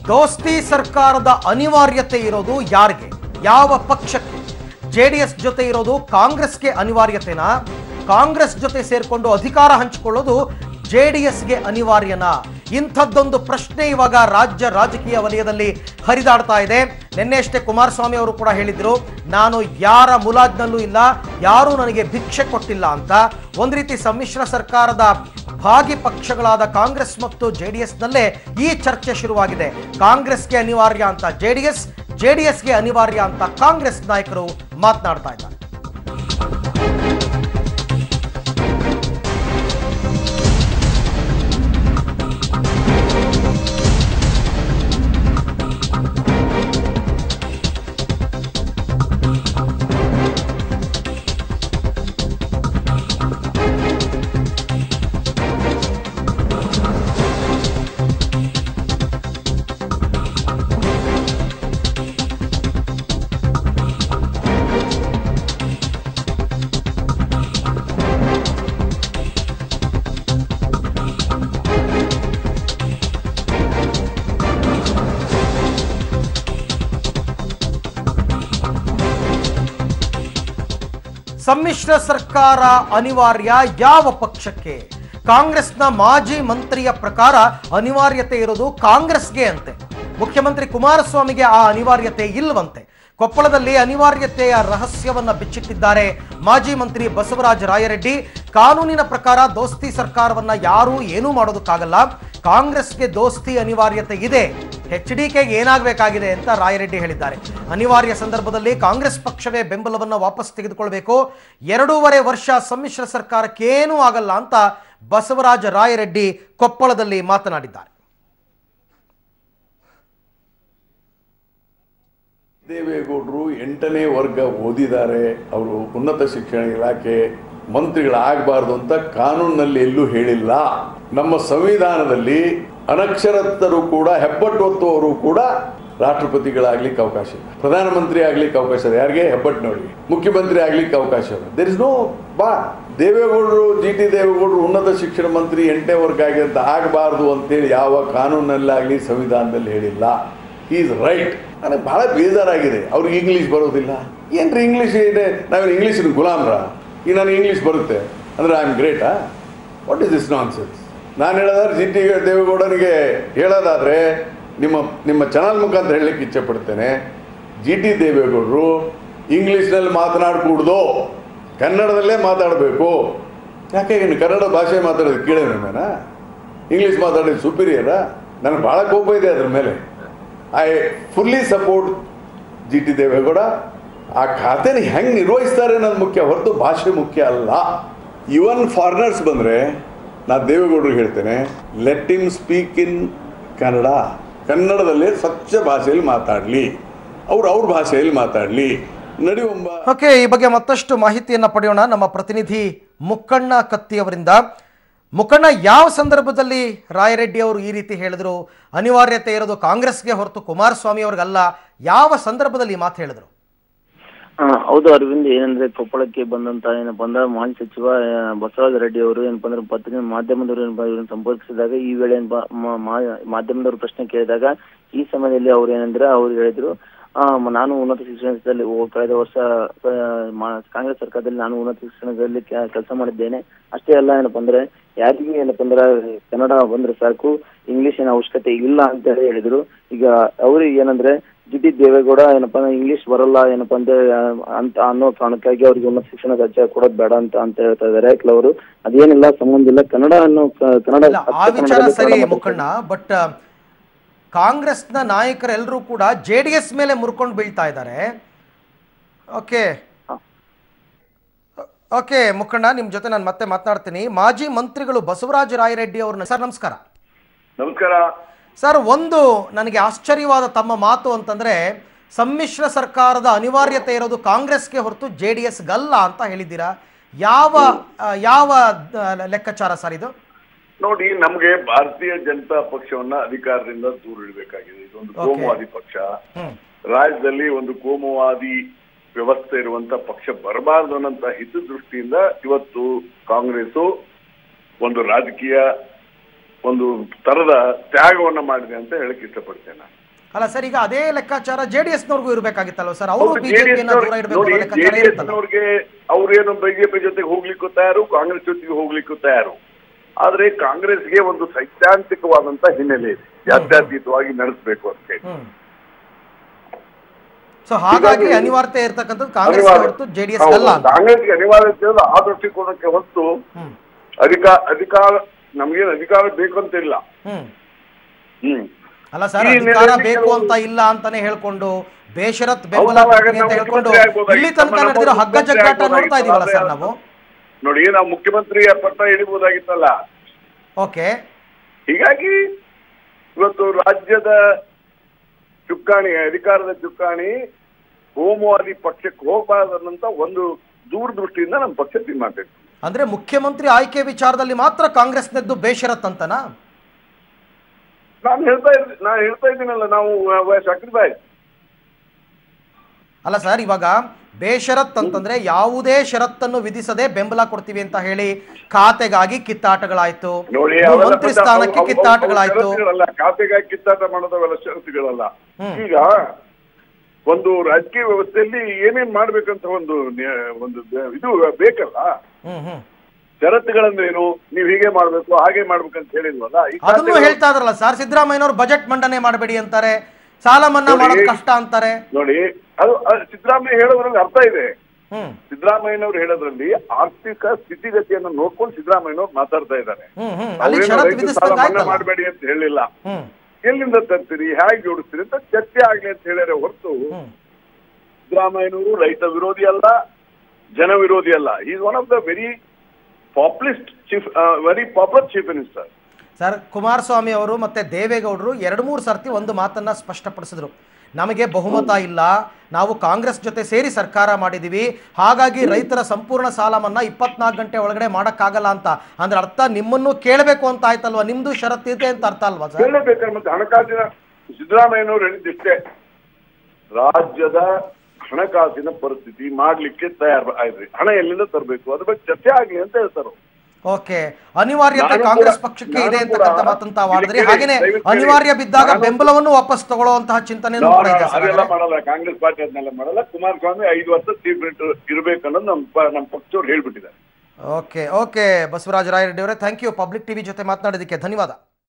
ದೋಸ್ತಿ ಸರ್ಕಾರದ ಅನಿವಾರ್ಯತೆ ಇರೋದು ಯಾರಿಗೆ ಯಾವ ಪಕ್ಷಕ್ಕೆ ಜೆ ಡಿ ಎಸ್ ಜೊತೆ ಇರೋದು ಕಾಂಗ್ರೆಸ್ಗೆ ಅನಿವಾರ್ಯತೆನಾ ಕಾಂಗ್ರೆಸ್ ಜೊತೆ ಸೇರ್ಕೊಂಡು ಅಧಿಕಾರ ಹಂಚಿಕೊಳ್ಳೋದು ಜೆ ಡಿ ಎಸ್ಗೆ ಅನಿವಾರ್ಯನಾ ಇಂಥದ್ದೊಂದು ಪ್ರಶ್ನೆ ಇವಾಗ ರಾಜ್ಯ ರಾಜಕೀಯ ವಲಯದಲ್ಲಿ ಹರಿದಾಡ್ತಾ ಇದೆ ನಿನ್ನೆಯಷ್ಟೇ ಕುಮಾರಸ್ವಾಮಿ ಅವರು ಕೂಡ ಹೇಳಿದ್ರು ನಾನು ಯಾರ ಮುಲಾಜ್ನಲ್ಲೂ ಇಲ್ಲ ಯಾರೂ ನನಗೆ ಭಿಕ್ಷೆ ಕೊಟ್ಟಿಲ್ಲ ಅಂತ ಒಂದ್ ರೀತಿ ಸಮ್ಮಿಶ್ರ ಸರ್ಕಾರದ ಭಾಗಿ ಪಕ್ಷಗಳಾದ ಕಾಂಗ್ರೆಸ್ ಮತ್ತು ಜೆ ಡಿ ಎಸ್ನಲ್ಲೇ ಈ ಚರ್ಚೆ ಶುರುವಾಗಿದೆ ಕಾಂಗ್ರೆಸ್ಗೆ ಅನಿವಾರ್ಯ ಅಂತ J D S J D ಎಸ್ಗೆ ಅನಿವಾರ್ಯ ಅಂತ ಕಾಂಗ್ರೆಸ್ ನಾಯಕರು ಮಾತನಾಡ್ತಾ ಇದ್ದಾರೆ ಸಮ್ಮಿಶ್ರ ಸರ್ಕಾರ ಅನಿವಾರ್ಯ ಯಾವ ಪಕ್ಷಕ್ಕೆ ಕಾಂಗ್ರೆಸ್ನ ಮಾಜಿ ಮಂತ್ರಿಯ ಪ್ರಕಾರ ಅನಿವಾರ್ಯತೆ ಇರೋದು ಕಾಂಗ್ರೆಸ್ಗೆ ಅಂತೆ ಮುಖ್ಯಮಂತ್ರಿ ಕುಮಾರಸ್ವಾಮಿಗೆ ಆ ಅನಿವಾರ್ಯತೆ ಇಲ್ವಂತೆ ಕೊಪ್ಪಳದಲ್ಲಿ ಅನಿವಾರ್ಯತೆಯ ರಹಸ್ಯವನ್ನ ಬಿಚ್ಚಿಟ್ಟಿದ್ದಾರೆ ಮಾಜಿ ಮಂತ್ರಿ ಬಸವರಾಜ ರಾಯರೆಡ್ಡಿ ಕಾನೂನಿನ ಪ್ರಕಾರ ದೋಸ್ತಿ ಸರ್ಕಾರವನ್ನ ಯಾರೂ ಏನೂ ಮಾಡೋದಕ್ಕಾಗಲ್ಲ ಕಾಂಗ್ರೆಸ್ಗೆ ದೋಸ್ತಿ ಅನಿವಾರ್ಯತೆ ಇದೆ ಎಚ್ ಡಿ ಕೆಗೆ ಏನಾಗಬೇಕಾಗಿದೆ ಅಂತ ರಾಯರೆಡ್ಡಿ ಹೇಳಿದ್ದಾರೆ ಅನಿವಾರ್ಯ ಸಂದರ್ಭದಲ್ಲಿ ಕಾಂಗ್ರೆಸ್ ಪಕ್ಷವೇ ಬೆಂಬಲವನ್ನು ವಾಪಸ್ ತೆಗೆದುಕೊಳ್ಬೇಕು ಎರಡೂವರೆ ವರ್ಷ ಸಮ್ಮಿಶ್ರ ಸರ್ಕಾರಕ್ಕೇನೂ ಆಗಲ್ಲ ಅಂತ ಬಸವರಾಜ ರಾಯರೆಡ್ಡಿ ಕೊಪ್ಪಳದಲ್ಲಿ ಮಾತನಾಡಿದ್ದಾರೆ ದೇವೇಗೌಡರು ಎಂಟನೇ ವರ್ಗ ಓದಿದ್ದಾರೆ ಅವರು ಉನ್ನತ ಶಿಕ್ಷಣ ಇಲಾಖೆ ಮಂತ್ರಿಗಳಾಗಬಾರ್ದು ಅಂತ ಕಾನೂನಿನಲ್ಲಿ ಎಲ್ಲೂ ಹೇಳಿಲ್ಲ ನಮ್ಮ ಸಂವಿಧಾನದಲ್ಲಿ ಅನಕ್ಷರಸ್ಥರು ಕೂಡ ಹೆಬ್ಬಟ್ಟು ಹೊತ್ತುವವರು ಕೂಡ ರಾಷ್ಟ್ರಪತಿಗಳಾಗ್ಲಿಕ್ಕೆ ಅವಕಾಶ ಇದೆ ಪ್ರಧಾನಮಂತ್ರಿ ಆಗ್ಲಿಕ್ಕೆ ಅವಕಾಶ ಇದೆ ಯಾರಿಗೆ ಹೆಬ್ಬಟ್ಟಿನವರಿಗೆ ಮುಖ್ಯಮಂತ್ರಿ ಆಗ್ಲಿಕ್ಕೆ ಅವಕಾಶ ಇದೆ ದೇರ್ ಇಸ್ ನೋ ಬಾ ದೇವೇಗೌಡರು ಜಿ ಟಿ ದೇವೇಗೌಡರು ಉನ್ನತ ಶಿಕ್ಷಣ ಮಂತ್ರಿ ಎಂಟನೇ ವರ್ಗ ಆಗಿರಂತ ಆಗಬಾರ್ದು ಅಂತೇಳಿ ಯಾವ ಕಾನೂನಲ್ಲಾಗಲಿ ಸಂವಿಧಾನದಲ್ಲಿ ಹೇಳಿಲ್ಲ ಈಸ್ ರೈಟ್ ನನಗೆ ಬಹಳ ಬೇಜಾರಾಗಿದೆ ಅವ್ರಿಗೆ ಇಂಗ್ಲೀಷ್ ಬರೋದಿಲ್ಲ ಏನ್ರಿ ಇಂಗ್ಲೀಷ್ ಇದೆ ನಾವೇನು ಇಂಗ್ಲೀಷಿನ ಗುಲಾಮ್ರ ಈಗ ನನಗೆ ಇಂಗ್ಲೀಷ್ ಬರುತ್ತೆ ಅಂದರೆ ಐ ಆಮ್ ಗ್ರೇಟಾ what is this nonsense ನಾನು ಹೇಳೋದಾದ್ರೆ ಜಿ ಟಿ ದೇವೇಗೌಡನಿಗೆ ಹೇಳೋದಾದರೆ ನಿಮ್ಮ ನಿಮ್ಮ ಚಾನಲ್ ಮುಖಾಂತರ ಹೇಳಲಿಕ್ಕೆ ಇಚ್ಛೆ ಪಡ್ತೇನೆ ಜಿ ಟಿ ದೇವೇಗೌಡರು ಇಂಗ್ಲೀಷ್ನಲ್ಲಿ ಮಾತನಾಡಕೂಡ್ದು ಕನ್ನಡದಲ್ಲೇ ಮಾತಾಡಬೇಕು ಯಾಕೆ ಇನ್ನು ಕನ್ನಡ ಭಾಷೆ ಮಾತಾಡೋದು ಕೇಳೇನ ಇಂಗ್ಲೀಷ್ ಮಾತಾಡೋದು ಸುಪೀರಿಯರಾ ನನಗೆ ಭಾಳ ಕೋಪ ಇದೆ ಅದ್ರ ಮೇಲೆ I fully support G T Deve Gowda ಆ ಖಾತೆನ ಹೆಂಗೆ ನಿರ್ವಹಿಸ್ತಾರೆ ಅನ್ನೋದು ಮುಖ್ಯ ಹೊರತು ಭಾಷೆ ಮುಖ್ಯ ಅಲ್ಲ ಇವನ್ ಫಾರಿನರ್ಸ್ ಬಂದರೆ ನಾ ದೇವೇಗೌಡರಿಗೆ ಹೇಳ್ತೇನೆ let him speak in Kannada ಕನ್ನಡದಲ್ಲೇ ಸ್ವಚ್ಛ ಭಾಷೆಯಲ್ಲಿ ಮಾತಾಡಲಿ ಅವ್ರು ಅವ್ರ ಭಾಷೆಯಲ್ಲಿ ಮಾತಾಡಲಿ ನಡೆಯುವಂಬ ಓಕೆ ಈ ಬಗ್ಗೆ ಮತ್ತಷ್ಟು ಮಾಹಿತಿಯನ್ನ ಪಡೆಯೋಣ ನಮ್ಮ ಪ್ರತಿನಿಧಿ ಮುಕ್ಕಣ್ಣ ಕತ್ತಿ ಅವರಿಂದ ಮುಕ್ಕಣ್ಣ ಯಾವ ಸಂದರ್ಭದಲ್ಲಿ ರಾಯರೆಡ್ಡಿ ಅವರು ಈ ರೀತಿ ಹೇಳಿದ್ರು ಅನಿವಾರ್ಯತೆ ಇರೋದು ಕಾಂಗ್ರೆಸ್ಗೆ ಹೊರತು ಕುಮಾರಸ್ವಾಮಿ ಅವ್ರಿಗಲ್ಲ ಯಾವ ಸಂದರ್ಭದಲ್ಲಿ ಈ ಮಾತು ಹೇಳಿದ್ರು ಆ, ಹೌದು ಅರವಿಂದ್ ಏನಂದ್ರೆ ಕೊಪ್ಪಳಕ್ಕೆ ಬಂದಂತ ಏನಪ್ಪಾ ಅಂದ್ರೆ ಮಾಜಿ ಸಚಿವ ಆ, ಬಸವರಾಜ ರೆಡ್ಡಿ ಅವರು ಏನಪ್ಪಾ ಅಂದ್ರೆ ಪತ್ರಿಕೆ ಮಾಧ್ಯಮದವರು ಏನಪ್ಪಾ ಇವ್ರನ್ನ ಸಂಪರ್ಕಿಸಿದಾಗ ಈ ವೇಳೆ ಏನಪ್ಪಾ ಮ- ಮಾ- ಮಾಧ್ಯಮದವರು ಪ್ರಶ್ನೆ ಕೇಳಿದಾಗ ಈ ಸಮಯದಲ್ಲಿ ಅವ್ರು ಏನಂದ್ರೆ ಅವ್ರು ಹೇಳಿದ್ರು ಆ, ಮ- ನಾನು ಉನ್ನತ ಶಿಕ್ಷಣದಲ್ಲಿ ಓ- ಕಳೆದ ವರ್ಷ ಆ, ಮಾ- ಕಾಂಗ್ರೆಸ್ ಸರ್ಕಾರದಲ್ಲಿ ನಾನು ಉನ್ನತ ಶಿಕ್ಷಣದಲ್ಲಿ ಕೆಲಸ ಮಾಡಿದ್ದೇನೆ ಅಷ್ಟೇ ಅಲ್ಲ ಏನಪ್ಪಾ ಅಂದ್ರೆ ಯಾರಿಗೂ ಏನಪ್ಪಾ ಅಂದ್ರೆ ಕನ್ನಡ ಬಂದ್ರೆ ಸಾಕು ಇಂಗ್ಲಿಷ್ ಏನ ಅವಶ್ಯಕತೆ ಇಲ್ಲ ಅಂತ ಹೇಳಿ ಹೇಳಿದ್ರು ಈಗ ಅವ್ರಿಗೆ ಏನಂದ್ರೆ ಜಿ ಟಿ ದೇವೇಗೌಡ ಏನಪ್ಪಾ ಅಂದ್ರೆ ಇಂಗ್ಲಿಷ್ ಬರಲ್ಲ ಏನಪ್ಪಾ ಅಂದ್ರೆ ಆ, ಅಂತ ಅನ್ನೋ ಕಾರಣಕ್ಕಾಗಿ ಅವ್ರಿಗೆ ಉನ್ನತ ಶಿಕ್ಷಣ ರಾಜ್ಯ ಕೊಡೋದ್ ಬೇಡ ಅಂತ ಅಂತ ಹೇಳ್ತಾ ಇದಾರೆ ಕೆಲವರು ಅದೇನಿಲ್ಲ ಸಂಬಂಧ ಇಲ್ಲ ಕನ್ನಡ ಅನ್ನೋ ಕ- ಕನ್ನಡ ಇಲ್ಲ ಆ ಅಚ್ಚ ವಿಚಾರ ಕನ್ನಡದಲ್ಲಿ ಸರಿ ಕನ್ನಡ ಮಾತಾಡ್ತಾರೆ. ಮುಖಂಡ ಬಟ್ ಕಾಂಗ್ರೆಸ್ನ ನಾಯಕರೆಲ್ಲರೂ ಕೂಡ ಜೆ ಡಿ ಎಸ್ ಮೇಲೆ ಮುರ್ಕೊಂಡು ಬೀಳ್ತಾ ಇದ್ದಾರೆ ಓಕೆ ಓಕೆ ಮುಖಂಡ ನಿಮ್ಮ ಜೊತೆ ನಾನು ಮತ್ತೆ ಮಾತನಾಡ್ತೀನಿ ಮಾಜಿ ಮಂತ್ರಿಗಳು ಬಸವರಾಜ ರಾಯರೆಡ್ಡಿ ಅವ್ರನ್ನ ಸರ್ ನಮಸ್ಕಾರ ನಮಸ್ಕಾರ ಸರ್ ಒಂದು ನನಗೆ ಆಶ್ಚರ್ಯವಾದ ತಮ್ಮ ಮಾತು ಅಂತಂದ್ರೆ ಸಮ್ಮಿಶ್ರ ಸರ್ಕಾರದ ಅನಿವಾರ್ಯತೆ ಇರೋದು ಕಾಂಗ್ರೆಸ್ಗೆ ಹೊರತು ಜೆ ಡಿ ಎಸ್ಗಲ್ಲ ಅಂತ ಹೇಳಿದ್ದೀರಾ ಯಾವ ಆ, ಯಾವ ಆ, ಲೆಕ್ಕಾಚಾರ ಸರ್ ಇದು ನೋಡಿ ನಮ್ಗೆ ಭಾರತೀಯ ಜನತಾ ಪಕ್ಷವನ್ನ ಅಧಿಕಾರದಿಂದ ದೂರ ಇಡಬೇಕಾಗಿದೆ ಇದೊಂದು Okay. ಕೋಮುವಾದಿ ಪಕ್ಷ ಹ್ಮ್ ರಾಜ್ಯದಲ್ಲಿ ಒಂದು ಕೋಮುವಾದಿ ವ್ಯವಸ್ಥೆ ಇರುವಂತ ಪಕ್ಷ ಬರಬಾರದು ಅನ್ನೋಂತ ಹಿತದೃಷ್ಟಿಯಿಂದ ಇವತ್ತು ಕಾಂಗ್ರೆಸ್ ಒಂದು ರಾಜಕೀಯ ಒಂದು ತರದ ತ್ಯಾಗವನ್ನ ಮಾಡಿದೆ ಅಂತ ಹೇಳಕ್ ಇಷ್ಟಪಡ್ತೇನೆ ನಾನು. ಅಲ್ಲ ಸರ್ ಈಗ ಅದೇ ಲೆಕ್ಕಾಚಾರ ಜೆ ಡಿ ಎಸ್ನವ್ರಿಗೂ ಇರಬೇಕಾಗಿತ್ತಲ್ವ ಸರ್ ಅವರು ಹೌದು, ಬಿಜೆಪಿಯನ್ನ JDS ದೂರ ಇಡಬೇಕು ನೋಡಿ ಅನ್ನೋ ಲೆಕ್ಕಾಚಾರ ಜೆಡಿಎಸ್ ಇರುತ್ತಲ್ಲ ನವ್ರಿಗೆ ಅವ್ರೇನು ಬಿಜೆಪಿ ಜೊತೆಗೆ ಹೋಗ್ಲಿಕ್ಕೂ ತಯಾರು ಕಾಂಗ್ರೆಸ್ ಜೊತೆಗೆ ಹೋಗ್ಲಿಕ್ಕೂ ತಯಾರು ಆದ್ರೆ ಕಾಂಗ್ರೆಸ್ಗೆ ಒಂದು ಸೈದ್ಧಾಂತಿಕವಾದಂತ ಹಿನ್ನೆಲೆ ಇದೆ ಜಾತ್ಯತೀತವಾಗಿ ನಡೆಸಬೇಕು ಅಂತ ಹೇಳಿ ಹ್ಮ್ ಸೊ ಹಾಗಾಗಿ ಹೀಗಾಗಿ- ಅನಿವಾರ್ಯತೆ ಇರ್ತಕ್ಕಂಥದ್ದು ಕಾಂಗ್ರೆಸ್ ಅನಿವಾರ್ಯ. ಹೊರತು ಜೆ ಡಿ ಎಸ್ ಹೌದು, ಅಲ್ಲ ಅಂತ ಕಾಂಗ್ರೆಸ್ಗೆ ಅನಿವಾರ್ಯತೆ ಇಲ್ಲ ಆ ದೃಷ್ಟಿಕೋನಕ್ಕೆ ಹೊತ್ತು ಹ್ಮ್ ಅಧಿಕಾರ ಅಧಿಕಾರ ನಮ್ಗೇನು ಅಧಿಕಾರ ಬೇಕು ಅಂತ ಇಲ್ಲ ಹ್ಮ್ ಹ್ಮ್ ಅಲ್ಲ ಸರ್ ಈ ಅಧಿಕಾರ ನೆಲೆಯಲ್ಲಿ ಬೇಕು ಕೆಲವು- ಅಂತ ಇಲ್ಲ ಅಂತಾನೆ ಹೇಳ್ಕೊಂಡು ಬೇಷರತ್ ಬೆಂಬಲ ಹೌದಲ್ಲ, ಕೊಡ್ತೀನಿ ಅಂತ ನಾವು ಹೇಳ್ಕೊಂಡು ಮುಖ್ಯಮಂತ್ರಿ ಆಗ್ಬೋದಾಗಿತ್ತು. ಇಲ್ಲಿ ತನಕ ನಮ್ಮ ನಡೆದಿರೋ ಹಗ್ಗ ಮುಖ್ಯಮಂತ್ರಿ ಜಗ್ಗಾಟ ನೋಡ್ತಾ ಆಗ್ಬೋದಾಗಿತ್ತು. ಇದೀವಲ್ಲ ಸರ್ ಆದ್ರೆ ನಾವು ನೋಡಿ ನಾವು ಮುಖ್ಯಮಂತ್ರಿ ಪಟ್ಟ ಹಿಡಿಬಹುದಾಗಿತ್ತಲ್ಲ ಓಕೆ ಹೀಗಾಗಿ ಇವತ್ತು ರಾಜ್ಯದ ಚುಕ್ಕಾಣಿ ಅಧಿಕಾರದ ಚುಕ್ಕಾಣಿ ಕೋಮುವಾದಿ ಪಕ್ಷಕ್ಕೆ ಹೋಗಬಾರ್ದಂತ ಒಂದು ದೂರದೃಷ್ಟಿಯಿಂದ ನಮ್ಮ ಪಕ್ಷ ತೀರ್ಮಾನ ಅಂದ್ರೆ ಮುಖ್ಯಮಂತ್ರಿ ಆಯ್ಕೆ ವಿಚಾರದಲ್ಲಿ ಮಾತ್ರ ಕಾಂಗ್ರೆಸ್ನದ್ದು ಬೇಷರತ್ ಅಂತನಾ ನಾನು ಹೇಳ್ತಾ ಇದ್ದೀನಿ ನಾನು ಹೇಳ್ತಾ ಇದ್ದೀನಲ್ಲ ನಾವು ಸಕ್ರಿಬಾಯ್ ಅಲ್ಲ ಸರ್ ಇವಾಗ ಬೇಷರತ್ ಅಂತಂದ್ರೆ ಯಾವುದೇ ಷರತ್ತನ್ನು ವಿಧಿಸದೆ ಬೆಂಬಲ ಕೊಡ್ತೀವಿ ಅಂತ ಹೇಳಿ ಖಾತೆಗಾಗಿ ಕಿತ್ತಾಟಗಳಾಯ್ತು ನೋಡಿ ಇನ್ನು ಅವೆಲ್ಲ ಮಂತ್ರಿ ಮತ್ತೆ ಸ್ಥಾನಕ್ಕೆ ಅವು- ಅವು- ಅವು ಕಿತ್ತಾಟಗಳಾಯ್ತು ಷರತ್ತುಗಳಲ್ಲ ಖಾತೆಗಾಗಿ ಕಿತ್ತಾಟ ಮಾಡೋದವೆಲ್ಲ ಷರತ್ತುಗಳಲ್ಲ ಹ್ಮ್. ಈಗ ಒಂದು ರಾಜಕೀಯ ವ್ಯವಸ್ಥೆಯಲ್ಲಿ ಏನೇನ್ ಮಾಡ್ಬೇಕಂತ ಒಂದು ನ್ಯ- ಒಂದು ಬ- ಇದು ಬೇಕಲ್ಲ ಹ್ಮ್ ಹ್ಮ್ ಷರತ್ತುಗಳಂದ್ರೇನು ನೀವು ಹೀಗೆ ಮಾಡ್ಬೇಕು ಹಾಗೆ ಮಾಡ್ಬೇಕಂತ ಹೇಳಿಲ್ವಲ್ಲ ಈ ಅದನ್ನು ಖಾತೆಗಳು- ಹೇಳ್ತಾ ಇದ್ರಲ್ಲ ಸರ್ ಸಿದ್ದರಾಮಯ್ಯನವರು ಬಜೆಟ್ ಮಂಡನೆ ಮಾಡಬೇಡಿ ಅಂತಾರೆ ಸಾಲ ಮನ್ನಾ ನೋಡಿ. ಮಾಡೋದು ಕಷ್ಟ ಅಂತಾರೆ ನೋಡಿ ಅದು ಅದು ಸಿದ್ದರಾಮಯ್ಯ ಹೇಳೋದ್ರಲ್ಲಿ ಅರ್ಥ ಇದೆ ಹ್ಮ್ ಸಿದ್ದರಾಮಯ್ಯನವರು ಹೇಳೋದ್ರಲ್ಲಿ ಆರ್ಥಿಕ ಸ್ಥಿತಿಗತಿಯನ್ನು ನೋಡ್ಕೊಂಡು ಸಿದ್ದರಾಮಯ್ಯನವರು ಮಾತಾಡ್ತಾ ಇದ್ದಾರೆ ಹ್ಮ್ ಹ್ಮ್ ಅಲ್ಲಿ ಅವ್ರೇನು ಷರತ್ತು ರೈತ ಸಾಲ ವಿಧಿಸ್ದಂಗೆ ಮನ್ನಾ ಆಯ್ತಲ್ಲ ಮಾಡಬೇಡಿ ಅಂತ ಹೇಳಿಲ್ಲ ಹ್ಮ್ ಎಲ್ಲಿಂದ ತರ್ತೀರಿ ಹೇಗೆ ಜೋಡಿಸ್ತೀರಿ ಅಂತ ಚರ್ಚೆ ಆಗ್ಲಿ ಅಂತ ಹೇಳ್ಯಾರೆ ಹೊರತು ಹ್ಮ್ ಸಿದ್ದರಾಮಯ್ಯನವರು ರೈತ ವಿರೋಧಿ ಅಲ್ಲ ಜನ ವಿರೋಧಿ ಅಲ್ಲ is one of the very populist chief very popular chief minister sir Kumaraswamy ಅವರು ಮತ್ತೆ ದೇವೇಗೌಡರು ಎರಡು ಮೂರು ಸರ್ತಿ ಒಂದು ಮಾತನ್ನ ಸ್ಪಷ್ಟಪಡಿಸಿದ್ರು ನಮಗೆ ಬಹುಮತ ಇಲ್ಲ ನಾವು ಕಾಂಗ್ರೆಸ್ ಜೊತೆ ಸೇರಿ ಸರ್ಕಾರ ಮಾಡಿದೀವಿ ಹಾಗಾಗಿ ರೈತರ ಸಂಪೂರ್ಣ ಸಾಲ ಮನ್ನಾ ಇಪ್ಪತ್ನಾಲ್ಕು ಗಂಟೆ ಒಳಗಡೆ ಮಾಡಕ್ಕಾಗಲ್ಲ ಅಂತ ಅಂದ್ರೆ ಅರ್ಥ ನಿಮ್ಮನ್ನು ಕೇಳಬೇಕು ಅಂತ ಆಯ್ತಲ್ವಾ ನಿಮ್ದು ಷರತ್ತಿದೆ ಅಂತ ಅರ್ಥ ಅಲ್ವಾ ಸರ್ ಹೇಳಬೇಕಾದ್ರೆ ಮತ್ತೆ ಹಣಕಾಸಿನ ಸಿದ್ದರಾಮಯ್ಯನವರು ಹೇಳಿದ್ದಿಷ್ಟೇ ರಾಜ್ಯದ ಹಣಕಾಸಿನ ಪರಿಸ್ಥಿತಿ ಮಾಡ್ಲಿಕ್ಕೆ ತಯಾರು ಆಯ್ತ್ರಿ ಹಣ ಎಲ್ಲಿಂದ ತರಬೇಕು ಅದ್ರ ಬಗ್ಗೆ ಚರ್ಚೆ ಆಗ್ಲಿ ಅಂತ ಹೇಳ್ತಾರೆ ಓಕೆ ಅನಿವಾರ್ಯತೆ ನಾನು ಕಾಂಗ್ರೆಸ್ ಕೂಡ- ಪಕ್ಷಕ್ಕೆ ಇದೆ ನಾನು ಅಂತಕ್ಕಂಥ ಕೂಡ- ಮಾತಂತ ವಾದಿದ್ರಿ ಇಲ್ಲಿ ಹಾಗೇನೆ ಕೇಳಿ, ದಯವಿಟ್ಟು ಕೇಳಿ. ಅನಿವಾರ್ಯ ಬಿದ್ದಾಗ ನಾನು- ಬೆಂಬಲವನ್ನು ವಾಪಸ್ ತಗೊಳ್ಳುವಂತಹ ಚಿಂತನೆನೂ ಕೂಡ ಇದೆ ಸರ್ ಅದೆಲ್ಲ ಹಾಗಾದ್ರೆ. ಮಾಡಲ್ಲ ಕಾಂಗ್ರೆಸ್ ಪಾರ್ಟಿ ಅದನ್ನೆಲ್ಲ ಮಾಡಲ್ಲ ಕುಮಾರಸ್ವಾಮಿ ಐದು ವರ್ಷ ಚೀಫ್ ಮಿನಿಸ್ಟರ್ ಇರ್ಬೇಕನ್ನೋದು ನಮ್ಮ ಪ- ನಮ್ಮ ಪಕ್ಷದವ್ರು ಹೇಳ್ಬಿಟ್ಟಿದ್ದಾರೆ ಓಕೆ ಓಕೆ ಬಸವರಾಜ ರಾಯರೆಡ್ಡಿ ಅವರೇ ಥ್ಯಾಂಕ್ ಯು ಪಬ್ಲಿಕ್ ಟಿವಿ ಜೊತೆ ಮಾತನಾಡೋದಕ್ಕೆ ಧನ್ಯವಾದ